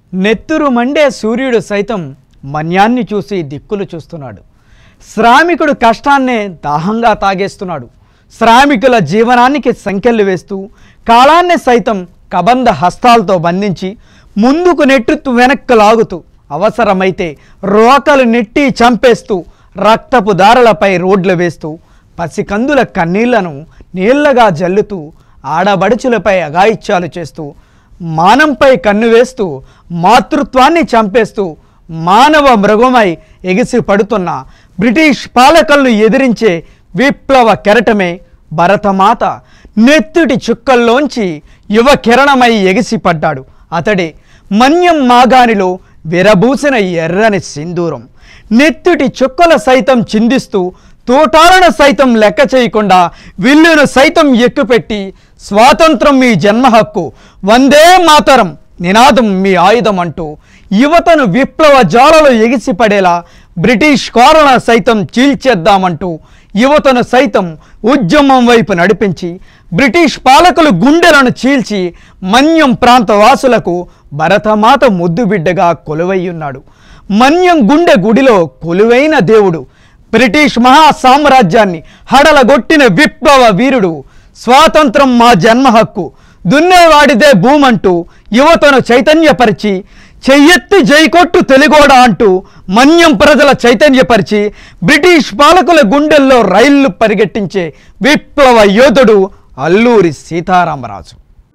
నెత్తురు మండే సూర్యుడు సైతం మన్యాన్ని చూసి దిక్కులు చూస్తున్నాడు శ్రామికుడు కష్టాన్నే దాహంగా తాగేస్తున్నాడు శ్రామికుల జీవనానికి సంఖ్యలు వేస్తూ కాలాన్ని సైతం కబంధ హస్తాలతో బంధించి ముందుకు నెట్టుతూ వెనక్కు లాగుతూ అవసరమైతే రోకలు నెట్టి చంపేస్తూ రక్తపు దారులపై రోడ్లు వేస్తూ పసికందుల కన్నీళ్లను నీళ్లగా జల్లుతూ ఆడబడుచులపై అగాయిత్యాలు చేస్తూ మానంపై కన్ను వేస్తూ మాతృత్వాన్ని చంపేస్తూ మానవ మృగమై ఎగిసి పడుతున్న బ్రిటిష్ పాలకులను ఎదిరించే విప్లవ కెరటమే భరతమాత నెత్తుటి చుక్కల్లోంచి యువ కిరణమై ఎగిసిపడ్డాడు అతడే మన్యం మాగానిలో విరబూసిన ఎర్రని సింధూరం నెత్తుటి చుక్కల సైతం చిందిస్తూ తోటాలను సైతం లెక్క చేయకుండా విల్లును సైతం ఎక్కుపెట్టి స్వాతంత్రం మీ జన్మ హక్కు వందే మాతరం నినాదం మీ ఆయుధం అంటూ యువతను విప్లవ జ్వాలలో ఎగిసిపడేలా బ్రిటిష్ కోరణ సైతం చీల్చేద్దామంటూ యువతను సైతం ఉద్యమం వైపు నడిపించి బ్రిటిష్ పాలకులు గుండెలను చీల్చి మన్యం ప్రాంత వాసులకు భరతమాత ముద్దుబిడ్డగా కొలువయ్యున్నాడు మన్యం గుండె గుడిలో కొలువైన దేవుడు బ్రిటిష్ మహా సామ్రాజ్యాన్ని హడలగొట్టిన విప్లవ వీరుడు స్వాతంత్రం మా జన్మ హక్కు దున్నేవాడిదే భూమంటూ యువతను చైతన్యపరిచి చెయ్యెత్తి జైకొట్టు తెలుగోడ అంటూ మన్యం ప్రజల చైతన్యపరిచి బ్రిటిష్ పాలకుల గుండెల్లో రైళ్లు పరిగెట్టించే విప్లవ యోధుడు అల్లూరి సీతారామరాజు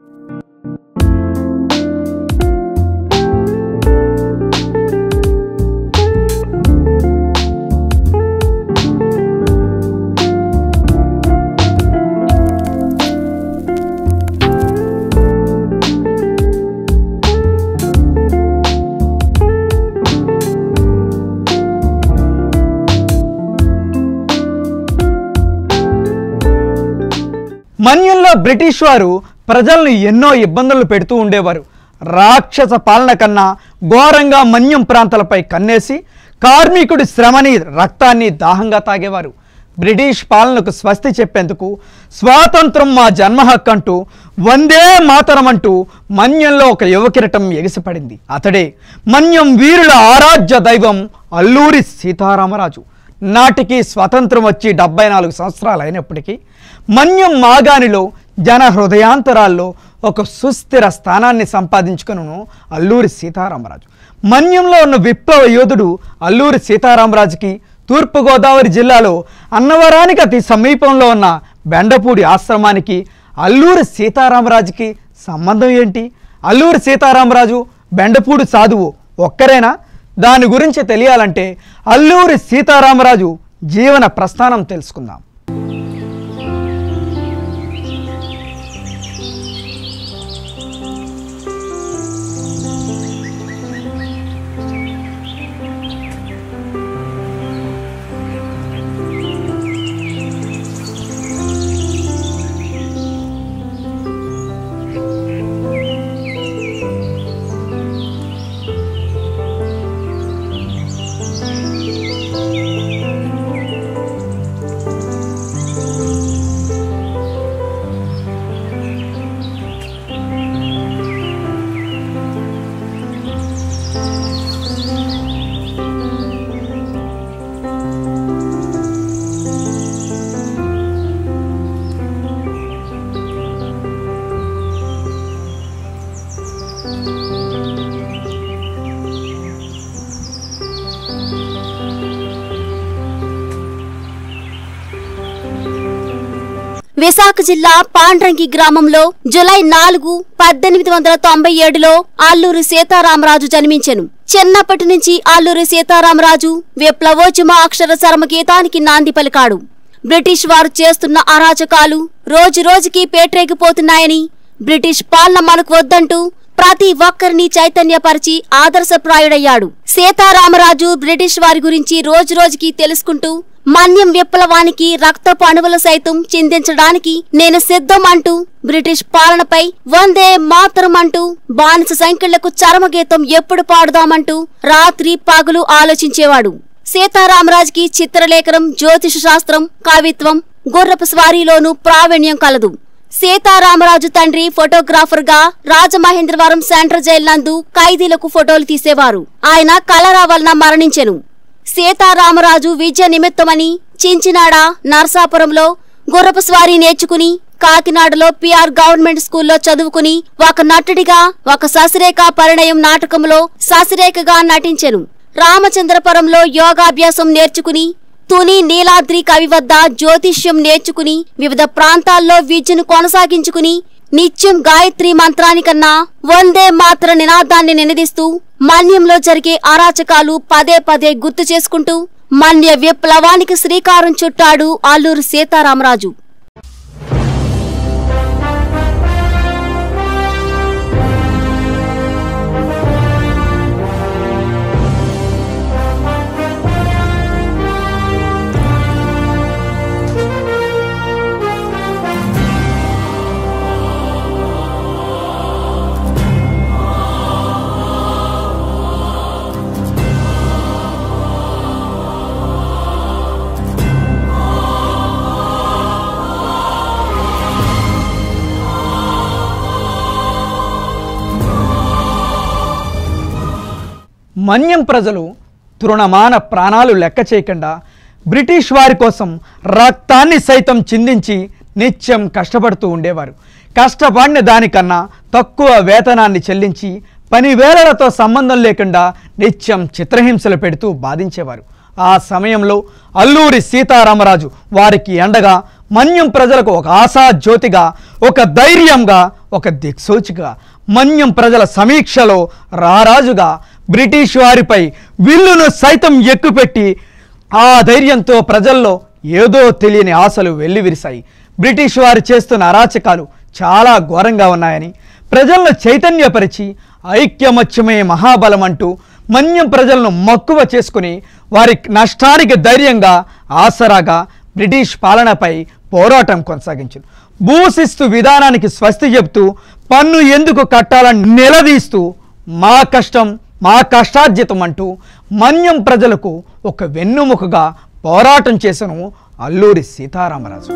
మన్యంలో బ్రిటిష్ వారు ప్రజలను ఎన్నో ఇబ్బందులు పెడుతూ ఉండేవారు రాక్షస పాలన కన్నా ఘోరంగా మన్యం ప్రాంతాలపై కన్నేసి కార్మికుడి శ్రమని రక్తాన్ని దాహంగా తాగేవారు బ్రిటిష్ పాలనకు స్వస్తి చెప్పేందుకు స్వాతంత్రం మా జన్మ హక్కు అంటూ వందే మాతరం అంటూ మన్యంలో ఒక యువకిరటం ఎగిసిపడింది అతడే మన్యం వీరుల ఆరాధ్య దైవం అల్లూరి సీతారామరాజు నాటికి స్వతంత్రం వచ్చి డెబ్బై నాలుగు సంవత్సరాలు అయినప్పటికీ మన్యం మాగానిలో జన హృదయాంతరాల్లో ఒక సుస్థిర స్థానాన్ని సంపాదించుకును అల్లూరి సీతారామరాజు మన్యంలో ఉన్న విప్లవ యోధుడు అల్లూరి సీతారామరాజుకి తూర్పుగోదావరి జిల్లాలో అన్నవరానికి అతి సమీపంలో ఉన్న బెండపూడి ఆశ్రమానికి అల్లూరి సీతారామరాజుకి సంబంధం ఏంటి అల్లూరి సీతారామరాజు బెండపూడి సాధువు ఒక్కరేనా దాని గురించి తెలియాలంటే అల్లూరి సీతారామరాజు జీవన ప్రస్థానం తెలుసుకుందాం విశాఖ జిల్లా పాండ్రంగి గ్రామంలో జులై నాలుగు పద్దెనిమిది వందల తొంభై ఏడులో అల్లూరి సీతారామరాజు జన్మించెను చిన్నప్పటి నుంచి అల్లూరి సీతారామరాజు విప్లవోద్యమ అక్షర శర్మ గీతానికి నాంది పలికాడు బ్రిటిష్ వారు చేస్తున్న అరాచకాలు రోజు రోజుకి పేట్రేగిపోతున్నాయని బ్రిటిష్ పాలన మనకు వద్దంటూ ప్రతి ఒక్కరిని చైతన్యపరిచి ఆదర్శప్రాయుడయ్యాడు సీతారామరాజు బ్రిటిష్ వారి గురించి రోజు రోజుకి తెలుసుకుంటూ మన్యం విప్లవానికి రక్తపు అణువులు సైతం చిందించడానికి నేను సిద్ధం అంటూ బ్రిటిష్ పాలనపై వందే మాతరం అంటూ బానిస సంఖ్యలకు చరమగీతం ఎప్పుడు పాడుదామంటూ రాత్రి పగలు ఆలోచించేవాడు సీతారామరాజుకి చిత్రలేఖనం జ్యోతిష శాస్త్రం కవిత్వం గుర్రపు స్వారీలోనూ ప్రావీణ్యం కలదు సీతారామరాజు తండ్రి ఫోటోగ్రాఫర్ గా రాజమహేంద్రవరం సెంట్రల్ జైలు నందు ఖైదీలకు ఫోటోలు తీసేవారు ఆయన కలరా వలన మరణించెను సీతారామరాజు విద్య నిమిత్తమని చించినాడ నర్సాపురంలో గుర్రపు స్వారీ నేర్చుకుని కాకినాడలో పిఆర్ గవర్నమెంట్ స్కూల్లో చదువుకుని ఒక నటుడిగా ఒక ససిరేఖ పరిణయం నాటకంలో ససిరేఖగా నటించెను రామచంద్రపురంలో యోగాభ్యాసం నేర్చుకుని తుని నీలాద్రి కవి వద్ద జ్యోతిష్యం నేర్చుకుని వివిధ ప్రాంతాల్లో విద్యను కొనసాగించుకుని నిత్యం గాయత్రి మంత్రానికన్నా వందే మాత్ర నినాదాన్ని నినదిస్తూ మన్యంలో జరిగే అరాచకాలు పదే పదే గుర్తు చేసుకుంటూ మన్య విప్లవానికి శ్రీకారం చుట్టాడు ఆలూరు సీతారామరాజు మన్యం ప్రజలు తృణమాన ప్రాణాలు లెక్క చేయకుండా బ్రిటిష్ వారి కోసం రక్తాన్ని సైతం చిందించి నిత్యం కష్టపడుతూ ఉండేవారు కష్టపడిన దానికన్నా తక్కువ వేతనాన్ని చెల్లించి పని వేళలతో సంబంధం లేకుండా నిత్యం చిత్రహింసలు పెడుతూ బాధించేవారు ఆ సమయంలో అల్లూరి సీతారామరాజు వారికి ఎండగా మన్యం ప్రజలకు ఒక ఆశా జ్యోతిగా ఒక ధైర్యంగా ఒక దిక్సూచిగా మన్యం ప్రజల సమీక్షలో రారాజుగా బ్రిటిష్ వారిపై విల్లును సైతం ఎక్కుపెట్టి ఆ ధైర్యంతో ప్రజల్లో ఏదో తెలియని ఆశలు వెల్లివిరిశాయి బ్రిటిష్ వారు చేస్తున్న అరాచకాలు చాలా ఘోరంగా ఉన్నాయని ప్రజలను చైతన్యపరిచి ఐక్యమత్యమే మహాబలం అంటూ మన్యం ప్రజలను మక్కువ చేసుకుని వారి నష్టానికి ధైర్యంగా ఆసరాగా బ్రిటిష్ పాలనపై పోరాటం కొనసాగించారు భూశిస్తు విధానానికి స్వస్తి చెబుతూ పన్ను ఎందుకు కట్టాలని నిలదీస్తూ మా కష్టం మా కష్టార్జితం అంటూ మన్యం ప్రజలకు ఒక వెన్నుముకగా పోరాటం చేసను అల్లూరి సీతారామరాజు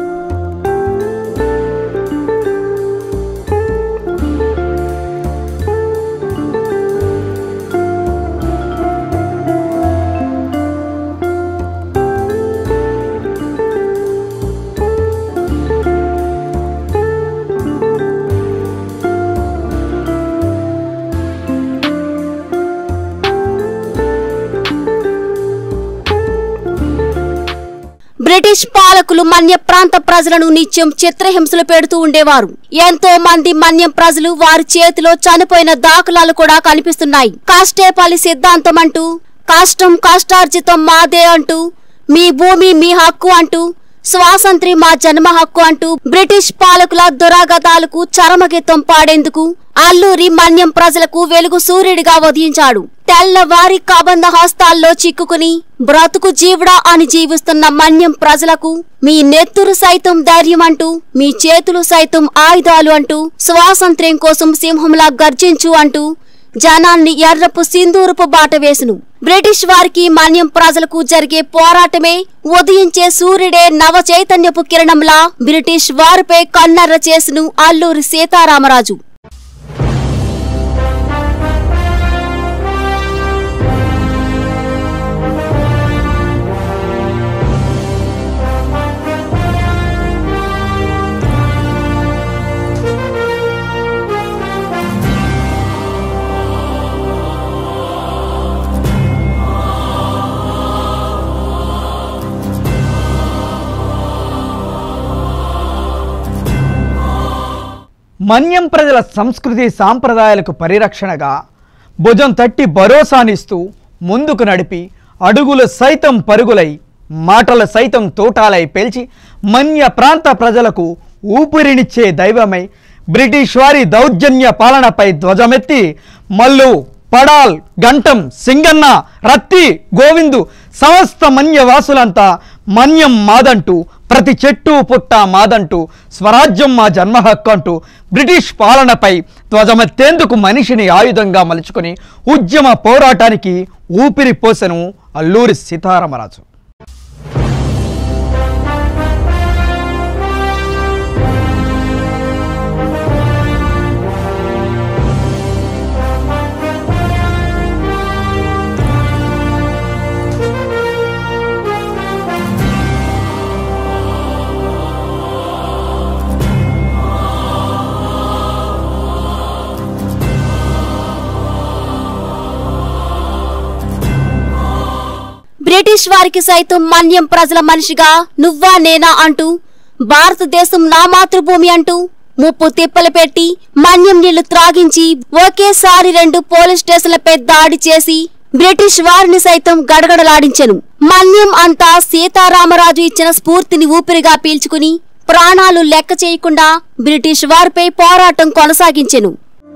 బ్రిటిష్ పాలకులు మన్య ప్రాంత ప్రజలను నిత్యం చిత్రహింసలు పెడుతూ ఉండేవారు ఎంతో మంది మన్యం ప్రజలు వారి చేతిలో చనిపోయిన దాఖలాలు కూడా కనిపిస్తున్నాయి కాస్టేపల్లి సిద్ధాంతం అంటూ కష్టం కష్టార్జితం మాదే అంటూ మీ భూమి మీ హక్కు అంటూ స్వాతంత్రి మా జన్మ హక్కు అంటూ బ్రిటిష్ పాలకుల దురాగతాలకు చరమగీతం పాడేందుకు అల్లూరి మన్యం ప్రజలకు వెలుగు సూర్యుడిగా ఉదయించాడు తెల్లవారి కబంధ హస్తాల్లో చిక్కుకుని బ్రతుకు జీవుడా అని జీవిస్తున్న మన్యం ప్రజలకు మీ నెత్తురు సైతం ధైర్యం అంటూ మీ చేతులు సైతం ఆయుధాలు అంటూ స్వాతంత్ర్యం కోసం సింహంలా గర్జించు అంటూ జనాన్ని ఎర్రపు సింధూరపు బాట వేసును బ్రిటిష్ వారికి మన్యం ప్రజలకు జరిగే పోరాటమే ఉదయించే సూర్యుడే నవ చైతన్యపు కిరణంలా బ్రిటిష్ వారిపై కన్నెర్ర చేసును అల్లూరి సీతారామరాజు మన్యం ప్రజల సంస్కృతి సాంప్రదాయాలకు పరిరక్షణగా భుజం తట్టి భరోసానిస్తూ ముందుకు నడిపి అడుగులు సైతం పరుగులై మాటలు సైతం తోటాలై పేల్చి మన్య ప్రాంత ప్రజలకు ఊపిరినిచ్చే దైవమై బ్రిటిష్ వారి దౌర్జన్య పాలనపై ధ్వజమెత్తి మల్లు పడాల్ గంటం సింగన్న రత్తి గోవిందు సమస్త మన్యవాసులంతా మన్యం మాదంటూ ప్రతి చెట్టు పుట్ట మాదంటూ స్వరాజ్యం మా జన్మ హక్కు అంటూ బ్రిటిష్ పాలనపై ధ్వజమెత్తేందుకు మనిషిని ఆయుధంగా మలుచుకొని ఉద్యమ పోరాటానికి ఊపిరి పోసెను అల్లూరి సీతారామరాజు బ్రిటిష్ వారికి సైతం మన్యం ప్రజల మనిషిగా నువ్వా నేనా అంటూ భారతదేశం నా మాతృభూమి అంటూ ముప్పు తిప్పలు పెట్టి మన్యం నీళ్లు త్రాగించి ఒకేసారి రెండు పోలీస్ స్టేషన్లపై దాడి చేసి బ్రిటిష్ వారిని సైతం గడగడలాడించెను మన్యం అంతా సీతారామరాజు ఇచ్చిన స్ఫూర్తిని ఊపిరిగా పీల్చుకుని ప్రాణాలు లెక్క చేయకుండా బ్రిటిష్ వారిపై పోరాటం కొనసాగించెను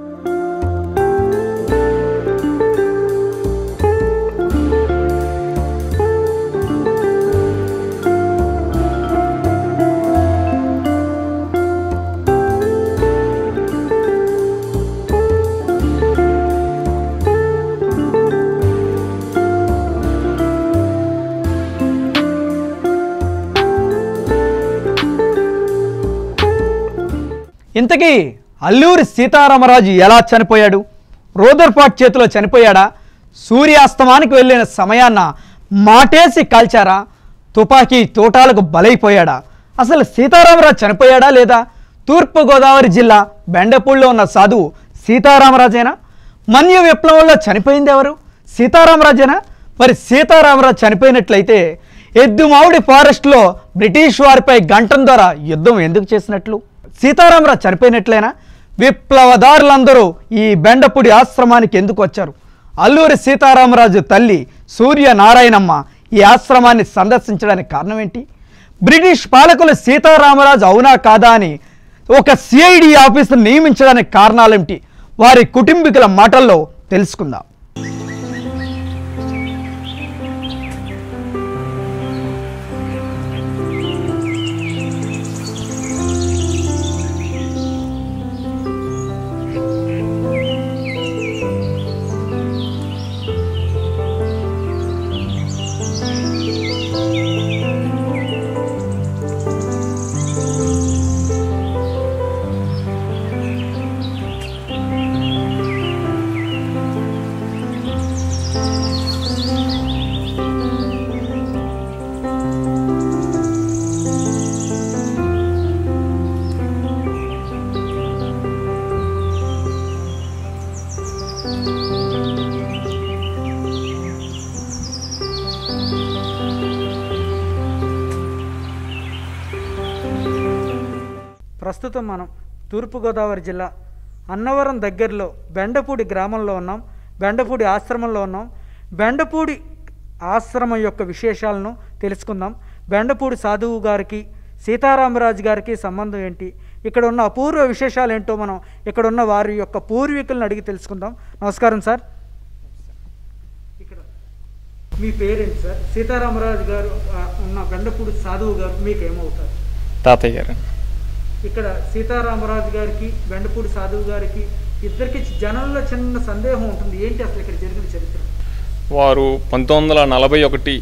ఇంతకీ అల్లూరి సీతారామరాజు ఎలా చనిపోయాడు రోదర్పాట్ చేతిలో చనిపోయాడా సూర్యాస్తమానికి వెళ్ళిన సమయాన్న మాటేసి కాల్చారా తుపాకీ తోటాలకు బలైపోయాడా అసలు సీతారామరాజు చనిపోయాడా లేదా తూర్పుగోదావరి జిల్లా బెండపూడిలో ఉన్న సాధువు సీతారామరాజేనా మన్య విప్లవంలో చనిపోయింది ఎవరు సీతారామరాజేనా మరి సీతారామరాజు చనిపోయినట్లయితే ఎద్దుమావుడి ఫారెస్ట్లో బ్రిటిష్ వారిపై గంటం ద్వారా యుద్ధం ఎందుకు చేసినట్లు సీతారామరాజు చనిపోయినట్లేనా విప్లవదారులందరూ ఈ బెండపుడి ఆశ్రమానికి ఎందుకు వచ్చారు అల్లూరి సీతారామరాజు తల్లి సూర్య నారాయణమ్మ ఈ ఆశ్రమాన్ని సందర్శించడానికి కారణం ఏంటి బ్రిటిష్ పాలకులు సీతారామరాజు అవునా కాదా అని ఒక సిఐడి ఆఫీసును నియమించడానికి కారణాలేమిటి వారి కుటుంబీకుల మాటల్లో తెలుసుకుందాం ప్రస్తుతం మనం తూర్పుగోదావరి జిల్లా అన్నవరం దగ్గరలో బెండపూడి గ్రామంలో ఉన్నాం బెండపూడి ఆశ్రమంలో ఉన్నాం బెండపూడి ఆశ్రమం యొక్క విశేషాలను తెలుసుకుందాం బెండపూడి సాధువు గారికి సీతారామరాజు గారికి సంబంధం ఏంటి ఇక్కడ ఉన్న అపూర్వ విశేషాలు ఏంటో మనం ఇక్కడ ఉన్న వారి యొక్క పూర్వీకులను అడిగి తెలుసుకుందాం నమస్కారం సార్ ఇక్కడ మీ పేరేంటి సార్ సీతారామరాజు గారు ఆ, ఉన్న బెండపూడి సాధువు గారు మీకు ఏమవుతారు తాతయ్య గారు ఇక్కడ సీతారామరాజు గారికి బెండపూడి సాధువు గారికి ఇద్దరికి జనంలో చిన్న సందేహం ఉంటుంది ఏంటి అసలు ఇక్కడ జరిగిన చరిత్ర వారు పంతొమ్మిది వందల నలభై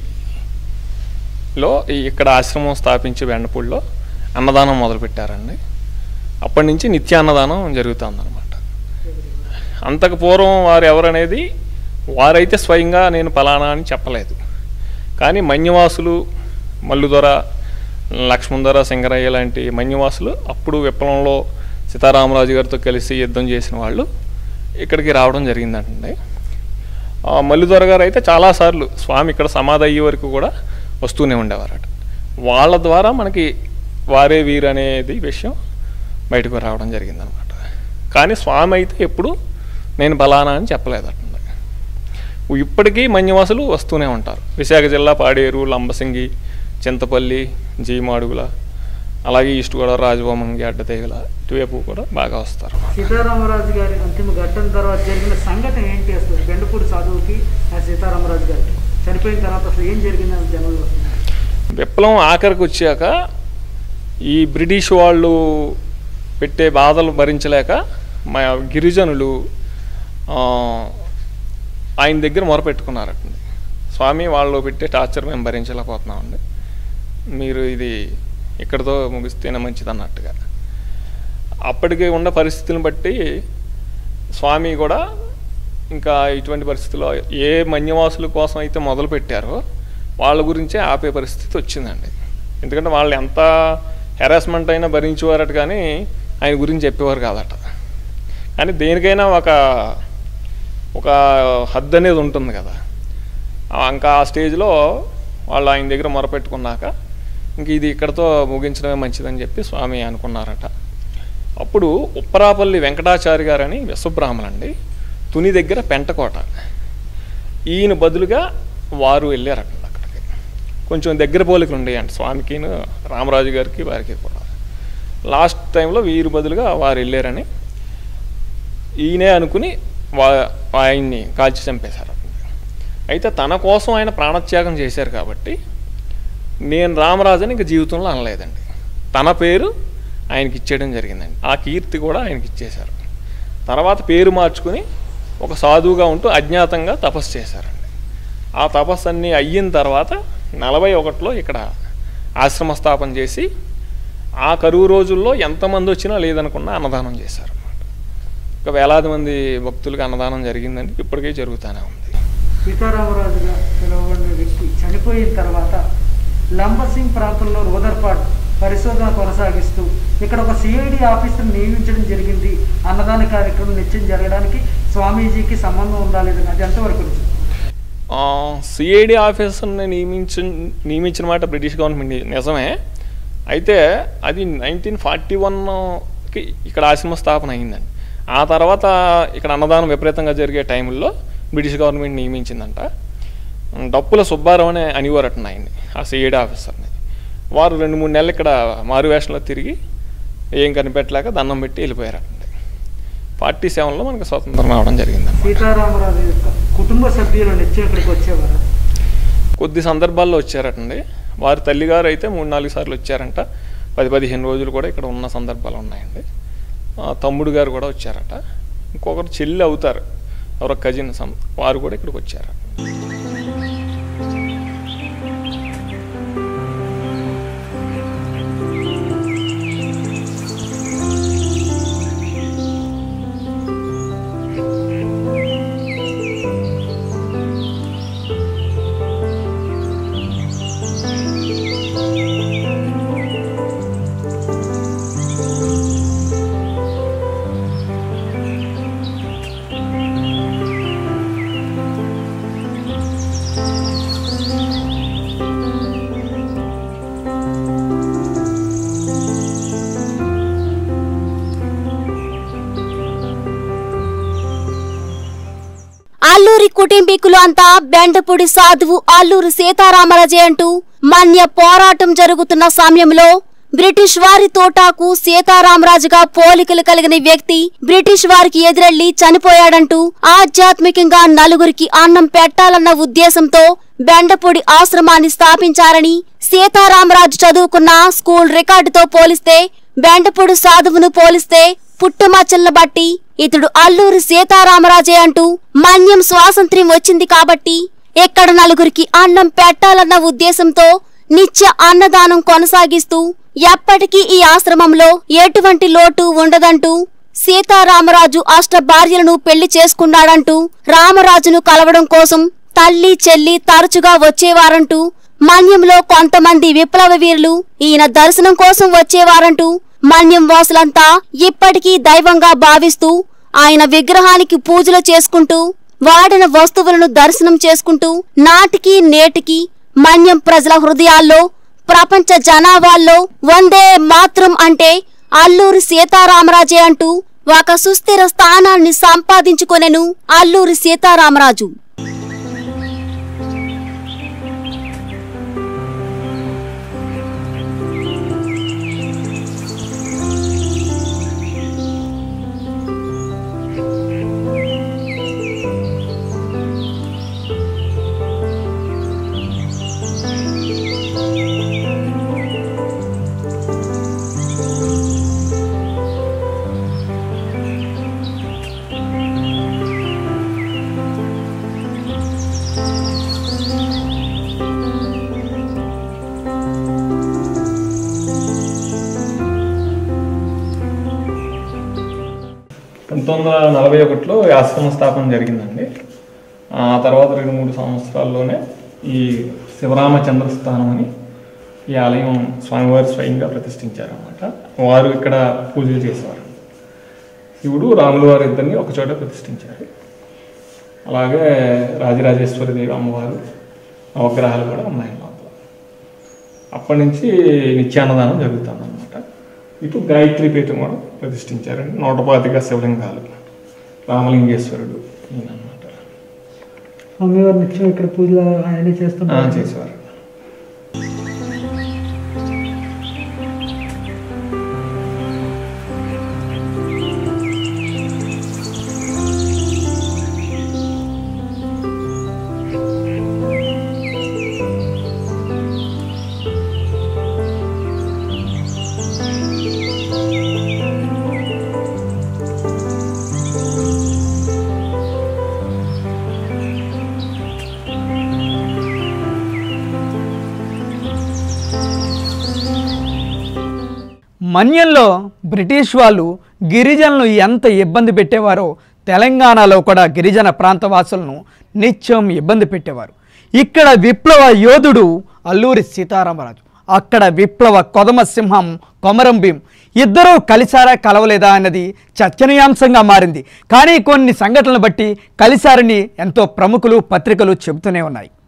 ఒకటిలో ఈ- ఇక్కడ ఆశ్రమం స్థాపించి బెండపూడిలో అన్నదానం మొదలుపెట్టారండి అప్పటి నుంచి నిత్య అన్నదానం జరుగుతుందన్నమాట అంతకు పూర్వం వారు ఎవరనేది వారైతే స్వయంగా నేను ఫలానా అని చెప్పలేదు కానీ మన్యవాసులు మల్లుదొర లక్ష్మణదొర సింగరయ్య లాంటి మన్యవాసులు అప్పుడు విప్లవంలో సీతారామరాజు గారితో కలిసి యుద్ధం చేసిన వాళ్ళు ఇక్కడికి రావడం జరిగిందంటండి ఆ మల్లుదొర గారు అయితే చాలాసార్లు స్వామి ఇక్కడ సమాధి అయ్యే వరకు కూడా వస్తూనే ఉండేవారట వాళ్ళ ద్వారా మనకి వారే వీరు అనేది విషయం బయటకు రావడం జరిగిందనమాట కానీ స్వామి అయితే ఎప్పుడు నేను బలానా అని చెప్పలేదట ఇప్పటికీ మన్యవాసులు వస్తూనే ఉంటారు విశాఖ జిల్లా పాడేరు లంబసింగి చింతపల్లి జీమాడుగుల అలాగే ఈస్ట్ గోదావరి రాజభవమంగి అడ్డతేగల ఇటువైపు కూడా బాగా వస్తారు సీతారామరాజు గారి అంతిమ ఘట్టం తర్వాత జరిగిన సంఘటన ఏంటి అసలు బెండపూడి సాధువుకి ఆ సీతారామరాజు గారికి చనిపోయిన తర్వాత అసలు ఏం జరిగింది అని జనంలో విప్లవం ఆఖరికి వచ్చాక ఈ బ్రిటిష్ వాళ్ళు పెట్టే బాధలు భరించలేక మా గిరిజనులు ఆ, ఆయన దగ్గర మొరపెట్టుకున్నారటండి స్వామి వాళ్ళు పెట్టే టార్చర్ మేము భరించలేకపోతున్నామండి మీరు ఇది ఇక్కడితో ముగిస్తేనే మంచిది అన్నట్టుగా అప్పటికి ఉన్న పరిస్థితులను బట్టి స్వామి కూడా ఇంకా ఇటువంటి పరిస్థితుల్లో ఏ మన్యవాసుల కోసం అయితే మొదలు పెట్టారో వాళ్ళ గురించే ఆపే పరిస్థితి వచ్చిందండి ఎందుకంటే వాళ్ళు ఎంత హెరాస్మెంట్ అయినా భరించేవారట కానీ ఆయన గురించి చెప్పేవారు కాదట కానీ దేనికైనా ఒక ఒక హద్దు అనేది ఉంటుంది కదా ఆ ఇంకా ఆ స్టేజ్లో వాళ్ళు ఆయన దగ్గర మొరపెట్టుకున్నాక ఇంక ఇది ఇక్కడతో ముగించడమే మంచిదని చెప్పి స్వామి అనుకున్నారట అప్పుడు ఉప్పరాపల్లి వెంకటాచారి గారని విశ్వబ్రాహ్మణండి తుని దగ్గర పెంటకోట ఈయన బదులుగా వారు వెళ్ళారట అక్కడికి కొంచెం దగ్గర పోలికలు ఉండేయండి స్వామికిను రామరాజు గారికి వారికి కూడా లాస్ట్ టైంలో వీరు బదులుగా వారు వెళ్ళారని ఈయనే అనుకుని వా ఆయన్ని కాల్చి చంపేశారు అయితే తన కోసం ఆయన ప్రాణత్యాగం చేశారు కాబట్టి నేను రామరాజుని ఇంక జీవితంలో అనలేదండి తన పేరు ఆయనకి ఇచ్చేయడం జరిగిందండి ఆ కీర్తి కూడా ఆయనకి ఇచ్చేశారు తర్వాత పేరు మార్చుకుని ఒక సాధువుగా ఉంటూ అజ్ఞాతంగా తపస్సు చేశారండి ఆ తపస్సు అన్నీ అయిన తర్వాత నలభై ఒకటిలో ఇక్కడ ఆశ్రమ స్థాపన చేసి ఆ కరువు రోజుల్లో ఎంతమంది వచ్చినా లేదనుకున్నా అన్నదానం చేశారు అన్నమాట ఒక వేలాది మంది భక్తులకు అన్నదానం జరిగిందండి ఇప్పటికే జరుగుతూనే ఉంది సీతారామరాజుగా పిలువబడిన వ్యక్తి చనిపోయిన తర్వాత లంబసింగ్ ప్రాంతంలో రోదర్పాట్ పరిశోధన కొనసాగిస్తూ ఇక్కడ ఒక సిఐడి ఆఫీసర్ నియమించడం జరిగింది అన్నదాన కార్యక్రమం నిత్యం జరగడానికి స్వామీజీకి సంబంధం ఉందా లేదని అది ఎంతవరకు నిజం? సిఐడి ఆఫీసర్ని నియమించ నియమించిన మాట బ్రిటిష్ గవర్నమెంట్ ని- నిజమే అయితే అది నైన్టీన్ ఫార్టీ వన్కి ఇక్కడ ఆశ్రమ స్థాపన అయిందండి ఆ తర్వాత ఇక్కడ అన్నదానం విపరీతంగా జరిగే టైంలో బ్రిటిష్ గవర్నమెంట్ నియమించిందంట డప్పుల సుబ్బారావు అనే అనివారట ఆయన్ని ఆ సిఐడి ఆఫీసర్ని వారు రెండు మూడు నెలలు ఇక్కడ మారువేషంలో తిరిగి ఏం కనిపెట్టలేక దండం పెట్టి వెళ్ళిపోయారటండి ఫార్టీ సెవెన్లో మనకు స్వతంత్రం రావడం జరిగిందండి సీతారామరాజు యొక్క కుటుంబ సభ్యులు నిత్యం ఇక్కడికి వచ్చేవారు కొద్ది సందర్భాల్లో వచ్చారటండి వారి తల్లిగారు అయితే మూడు నాలుగు సార్లు వచ్చారంట పది పదిహేను రోజులు కూడా ఇక్కడ ఉన్న సందర్భాలు ఉన్నాయండి ఆ, తమ్ముడు గారు కూడా వచ్చారట ఇంకొకరు చెల్లి అవుతారు ఎవరో కజిన్ సం వారు కూడా ఇక్కడికి వచ్చారు అల్లూరి కుటుంబీకులు అంతా బెండపూడి సాధువు అల్లూరి సీతారామరాజే అంటూ మన్య పోరాటం జరుగుతున్న సమయంలో బ్రిటిష్ వారి తోటాకు సీతారామరాజుగా పోలికలు కలిగిన వ్యక్తి బ్రిటిష్ వారికి ఎదురెళ్లి చనిపోయాడంటూ ఆధ్యాత్మికంగా నలుగురికి అన్నం పెట్టాలన్న ఉద్దేశంతో బెండపూడి ఆశ్రమాన్ని స్థాపించారని సీతారామరాజు చదువుకున్న స్కూల్ రికార్డుతో పోలిస్తే బెండపూడి సాధువును పోలిస్తే పుట్టుమచ్చలను బట్టి ఇతడు అల్లూరి సీతారామరాజే అంటూ మన్యం స్వాతంత్ర్యం వచ్చింది కాబట్టి ఎక్కడ నలుగురికి అన్నం పెట్టాలన్న ఉద్దేశంతో నిత్య అన్నదానం కొనసాగిస్తూ ఎప్పటికీ ఈ ఆశ్రమంలో ఎటువంటి లోటు ఉండదంటూ సీతారామరాజు అష్ట భార్యలను పెళ్లి చేసుకున్నాడంటూ రామరాజును కలవడం కోసం తల్లి చెల్లి తరచుగా వచ్చేవారంటూ మన్యంలో కొంతమంది విప్లవ వీరులు ఈయన దర్శనం కోసం వచ్చేవారంటూ మన్యం వాసులంతా ఇప్పటికీ దైవంగా భావిస్తూ ఆయన విగ్రహానికి పూజలు చేసుకుంటూ వాడిన వస్తువులను దర్శనం చేసుకుంటూ నాటికి నేటికి మన్యం ప్రజల హృదయాల్లో ప్రపంచ జనాభాల్లో వందే మాత్రం అంటే అల్లూరి సీతారామరాజే అంటూ ఒక సుస్థిర స్థానాన్ని సంపాదించుకొనెను అల్లూరి సీతారామరాజు పంతొమ్మిది వందల నలభై ఒకటిలో ఈ ఆశ్రమ స్థాపన జరిగిందండి ఆ తర్వాత రెండు మూడు సంవత్సరాల్లోనే ఈ శివరామచంద్ర స్థానం అని ఈ ఆలయం స్వామివారు స్వయంగా ప్రతిష్ఠించారన్నమాట వారు ఇక్కడ పూజలు చేసేవారు శివుడు రాములు వారు ఇద్దరిని ఒకచోట ప్రతిష్ఠించారు అలాగే రాజరాజేశ్వరి దేవి అమ్మవారు నవగ్రహాలు కూడా ఉన్నాయి లోపల అప్పటి నుంచి నిత్యాన్నదానం జరుగుతుంది అనమాట ఇటు గాయత్రి పీఠం కూడా ప్రతిష్ఠించారండి నూట పాతిక శివలింగాలు రామలింగేశ్వరుడు ఈయన అనమాట స్వామివారు నిత్యం ఇక్కడ పూజలు అవన్నీ చేస్తుంటారు చేసేవారు మన్యంలో బ్రిటిష్ వాళ్ళు గిరిజనులు ఎంత ఇబ్బంది పెట్టేవారో తెలంగాణలో కూడా గిరిజన ప్రాంతవాసులను నిత్యం ఇబ్బంది పెట్టేవారు ఇక్కడ విప్లవ యోధుడు అల్లూరి సీతారామరాజు అక్కడ విప్లవ కొదమ సింహం కొమరం భీం ఇద్దరూ కలిసారా కలవలేదా అన్నది చర్చనీయాంశంగా మారింది కానీ కొన్ని సంఘటనలు బట్టి కలిసారని ఎంతో ప్రముఖులు పత్రికలు చెబుతూనే ఉన్నాయి